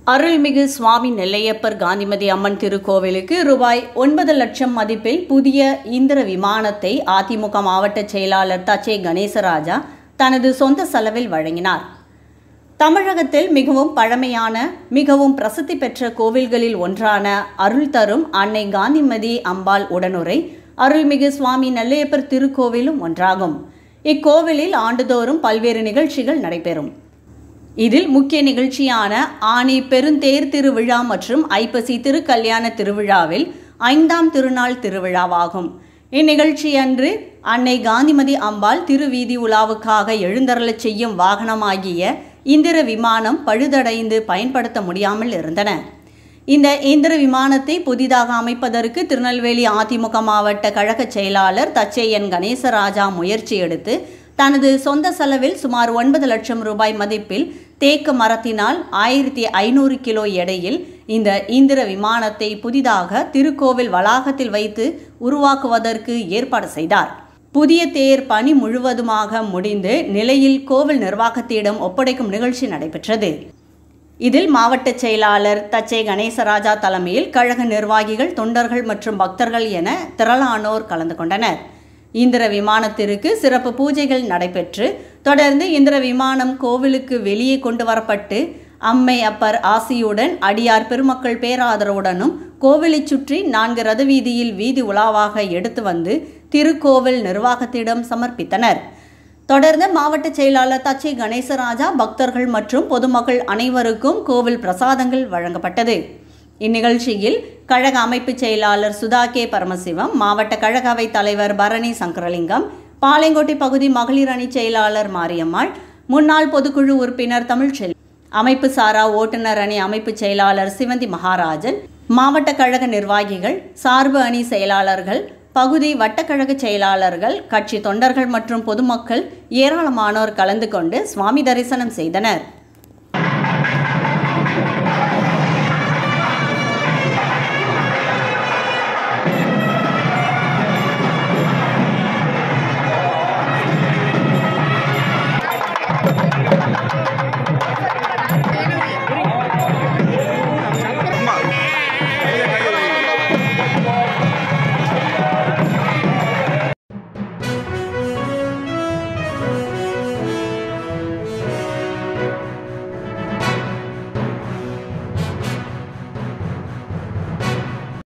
அருள்மிகு சுவாமி நெல்லையப்பர் காந்திமதி அம்மன் திருக்கோவிலுக்கு ரூபாய் ஒன்பது லட்சம் மதிப்பில் புதிய இந்திர விமானத்தை அதிமுக மாவட்ட செயலாளர் தச்சே கணேசராஜா தனது சொந்த செலவில் வழங்கினார் தமிழகத்தில் மிகவும் பழமையான மிகவும் பிரசித்தி பெற்ற கோவில்களில் ஒன்றான அருள் தரும் அன்னை காந்திமதி அம்பாள் உடனுரை அருள்மிகு சுவாமி நெல்லையப்பர் திருக்கோவிலும் ஒன்றாகும் இக்கோவிலில் ஆண்டுதோறும் பல்வேறு நிகழ்ச்சிகள் நடைபெறும் இதில் முக்கிய நிகழ்ச்சியான ஆனி பெருந்தேர் திருவிழா மற்றும் ஐப்பசி திருக்கல்யாண திருவிழாவில் ஐந்தாம் திருநாள் திருவிழாவாகும் இந்நிகழ்ச்சி அன்று அன்னை காந்திமதி அம்பாள் திருவீதி உலாவுக்காக எழுந்தருளச் செய்யும் வாகனமாகிய இந்திர விமானம் பழுதடைந்து பயன்படுத்த முடியாமல் இருந்தன இந்த இந்திர விமானத்தை புதிதாக அமைப்பதற்கு திருநெல்வேலி அதிமுக மாவட்ட கழக செயலாளர் தச்சையன் கணேசராஜா முயற்சி எடுத்து தனது சொந்த செலவில் சுமார் ஒன்பது லட்சம் ரூபாய் மதிப்பில் தேக்கு மரத்தினால் ஆயிரத்தி ஐநூறு கிலோ எடையில் இந்த இந்திர விமானத்தை புதிதாக திருக்கோவில் வளாகத்தில் வைத்து உருவாக்குவதற்கு ஏற்பாடு செய்தார் புதிய தேர் பணி முழுவதுமாக முடிந்து நிலையில் கோவில் நிர்வாகத்திடம் ஒப்படைக்கும் நிகழ்ச்சி நடைபெற்றது இதில் மாவட்ட செயலாளர் தச்சை கணேசராஜா தலைமையில் கழக நிர்வாகிகள் தொண்டர்கள் மற்றும் பக்தர்கள் என திரளானோர் கலந்து கொண்டனர் இந்திர விமானத்திற்கு சிறப்பு பூஜைகள் நடைபெற்று தொடர்ந்து இந்திர விமானம் கோவிலுக்கு வெளியே கொண்டு வரப்பட்டு அம்மை அப்பர் ஆசியுடன் அடியார் பெருமக்கள் பேராதரவுடனும் கோவிலைச் சுற்றி நான்கு ரத வீதியில் வீதி உலாவாக எடுத்து வந்து திருக்கோவில் நிர்வாகத்திடம் சமர்ப்பித்தனர் தொடர்ந்து மாவட்ட செயலாளர் தச்சை கணேசராஜா பக்தர்கள் மற்றும் பொதுமக்கள் அனைவருக்கும் கோவில் பிரசாதங்கள் வழங்கப்பட்டது இந்நிகழ்ச்சியில் கழக அமைப்பு செயலாளர் சுதா கே பரமசிவம் மாவட்ட கழக அவை தலைவர் பரணி சங்கரலிங்கம் பாளையங்கோட்டை பகுதி மகளிர் அணி செயலாளர் மாரியம்மாள் முன்னாள் பொதுக்குழு உறுப்பினர் தமிழ்ச்செல்வி அமைப்பு சாரா ஓட்டுநர் அணி அமைப்பு செயலாளர் சிவந்தி மகாராஜன் மாவட்ட கழக நிர்வாகிகள் சார்பு அணி செயலாளர்கள் பகுதி வட்டக்கழக செயலாளர்கள் கட்சி தொண்டர்கள் மற்றும் பொதுமக்கள் ஏராளமானோர் கலந்து கொண்டு சுவாமி தரிசனம் செய்தனர்